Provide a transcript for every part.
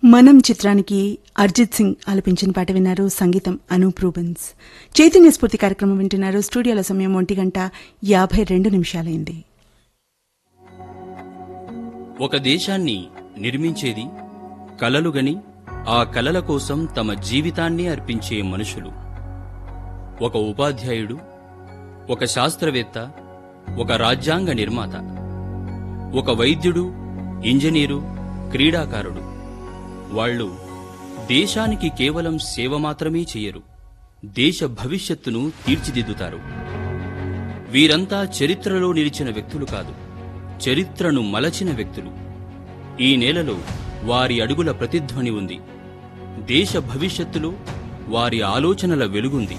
మనం చిత్రానికి అర్జిత్ సింగ్ ఆలపించిన పాట విన్నారు సంగీతం అనూప్ రూబెన్స్ చైతన్య స్ఫూర్తి కార్యక్రమం వింటున్నారు స్టూడియోల సమయం ఒంటి గంట యాభై రెండు నిమిషాలైంది ఒక దేశాన్ని నిర్మించేది కలలుగని ఆ కలల కోసం తమ జీవితాన్ని అర్పించే మనుషులు ఒక ఉపాధ్యాయుడు ఒక శాస్త్రవేత్త ఒక రాజ్యాంగ నిర్మాత ఒక వైద్యుడు ఇంజనీరు క్రీడాకారుడు వాళ్ళు దేశానికి కేవలం సేవ మాత్రమే చేయరు దేశ భవిష్యత్తును తీర్చిదిద్దుతారు వీరంతా చరిత్రలో నిలిచిన వ్యక్తులు కాదు చరిత్రను మలచిన వ్యక్తులు ఈ నేలలో వారి అడుగుల ప్రతిధ్వని ఉంది దేశ భవిష్యత్తులో వారి ఆలోచనల వెలుగుంది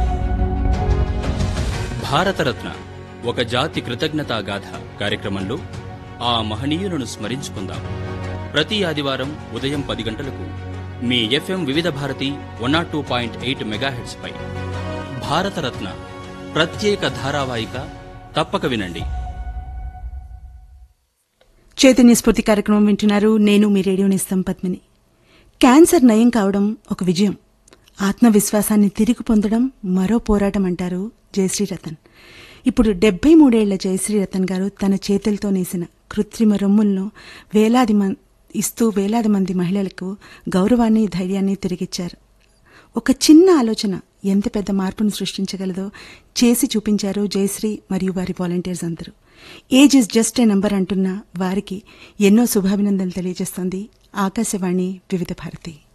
భారతరత్న ఒక జాతి కృతజ్ఞతా గాథ కార్యక్రమంలో ఆ మహనీయులను స్మరించుకుందాం ప్రతి ఆదివారం ఉదయం పది గంటలకు మీ FM Vividh Bharati one not two point eight megahertz పై భారతరత్న ప్రత్యేక ధారావాహిక తప్పక వినండి చైతన్య స్ఫూర్తి కార్యక్రమం వింటున్నారు నేను మీ రేడియో నిస్తం పద్మిని క్యాన్సర్ నయం కావడం ఒక విజయం ఆత్మవిశ్వాసాన్ని తిరిగి పొందడం మరో పోరాటం అంటారు జయశ్రీ రతన్ ఇప్పుడు డెబ్బై మూడేళ్ల జయశ్రీ రతన్ గారు తన చేతులతో నేసిన కృత్రిమ రొమ్ములను వేలాది మం- ఇస్తూ వేలాది మంది మహిళలకు గౌరవాన్ని ధైర్యాన్ని తిరిగిచ్చారు ఒక చిన్న ఆలోచన ఎంత పెద్ద మార్పును సృష్టించగలదో చేసి చూపించారు జయశ్రీ మరియు వారి వాలంటీర్స్ అందరూ age is just a number అంటున్న వారికి ఎన్నో శుభాభినందనలు తెలియజేస్తోంది ఆకాశవాణి వివిధ భారతి